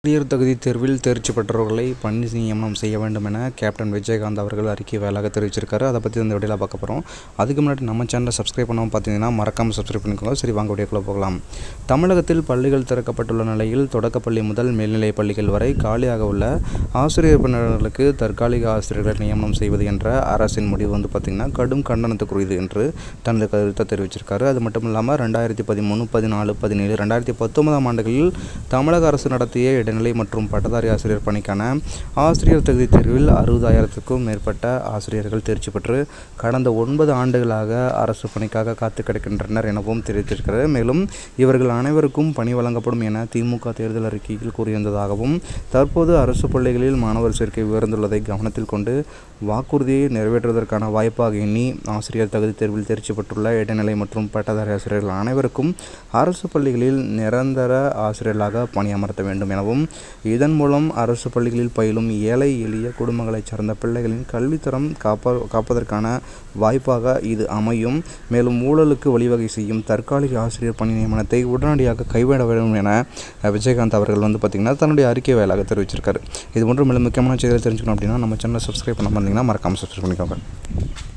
ஆசிரியர் தகுதி தேர்வில் தேர்ச்சி பெற்றவர்களை பணி நியமனம் செய்ய வேண்டும் என கேப்டன் விஜயகாந்த் அவர்கள் அறிக்கை வேலாக தெரிவிச்சிருக்காரு அதை பற்றி இந்த வீடியோவில் பார்க்க போகிறோம் அதுக்கு முன்னாடி நம்ம சேனலை சப்ஸ்கிரைப் பண்ணாமல் பார்த்தீங்கன்னா மறக்காமல் சப்ஸ்கிரைப் பண்ணிக்கோங்க சரி வாங்க வீடியோக்குள்ளே போகலாம் தமிழகத்தில் பள்ளிகள் திறக்கப்பட்டுள்ள நிலையில் தொடக்கப்பள்ளி முதல் மேல்நிலைப் பள்ளிகள் வரை காலியாக உள்ள ஆசிரியர் பணியாளர்களுக்கு தற்காலிக ஆசிரியர்களை நியமனம் செய்வது என்ற அரசின் முடிவு வந்து பார்த்திங்கன்னா கடும் கண்டனத்துக்குரியது என்று தனது கருத்தை தெரிவிச்சிருக்காரு அது மட்டும் இல்லாமல் ரெண்டாயிரத்தி பதிமூணு பதினாலு பதினேழு ரெண்டாயிரத்தி பத்தொன்பதாம் ஆண்டுகளில் தமிழக அரசு நடத்திய இடைநிலை மற்றும் பட்டதாரி ஆசிரியர் பணிக்கான ஆசிரியர் தகுதி தேர்வில் அறுபதாயிரத்துக்கும் மேற்பட்ட ஆசிரியர்கள் தேர்ச்சி பெற்று கடந்த ஒன்பது ஆண்டுகளாக அரசு பணிக்காக காத்து கிடக்கின்றனர் எனவும் தெரிவித்திருக்கிறது மேலும் இவர்கள் அனைவருக்கும் பணி வழங்கப்படும் என திமுக தேர்தல் அறிக்கையில் கூறியிருந்ததாகவும் தற்போது அரசு பள்ளிகளில் மாணவர் சேர்க்கை உயர்ந்துள்ளதை கவனத்தில் கொண்டு வாக்குறுதியை நிறைவேற்றுவதற்கான வாய்ப்பாக எண்ணி ஆசிரியர் தகுதி தேர்வில் தேர்ச்சி பெற்றுள்ள இடைநிலை மற்றும் பட்டதாரி ஆசிரியர்கள் அனைவருக்கும் அரசு பள்ளிகளில் நிரந்தர ஆசிரியர்களாக பணியமர்த்த வேண்டும் எனவும் இதன் மூலம் அரசு பள்ளிகளில் பயிலும் ஏழை எளிய குடும்பங்களைச் சார்ந்த பிள்ளைகளின் கல்வித்தரம் காப்ப காப்பதற்கான வாய்ப்பாக இது அமையும் மேலும் ஊழலுக்கு வழிவகை செய்யும் தற்காலிக ஆசிரியர் பணி நியமனத்தை உடனடியாக கைவிட வேண்டும் என விஜயகாந்த் அவர்கள் வந்து பார்த்திங்கன்னா தன்னுடைய அறிக்கை வாயிலாக தெரிவிச்சிருக்காரு இது போன்ற மேலும் முக்கியமான செய்திகள் தெரிஞ்சுக்கணும் அப்படின்னா நம்ம சேனலை சப்ஸ்கிரைப் பண்ண இருந்தீங்கன்னா மறக்காமல் சப்ஸ்கிரைப் பண்ணிக்கோங்க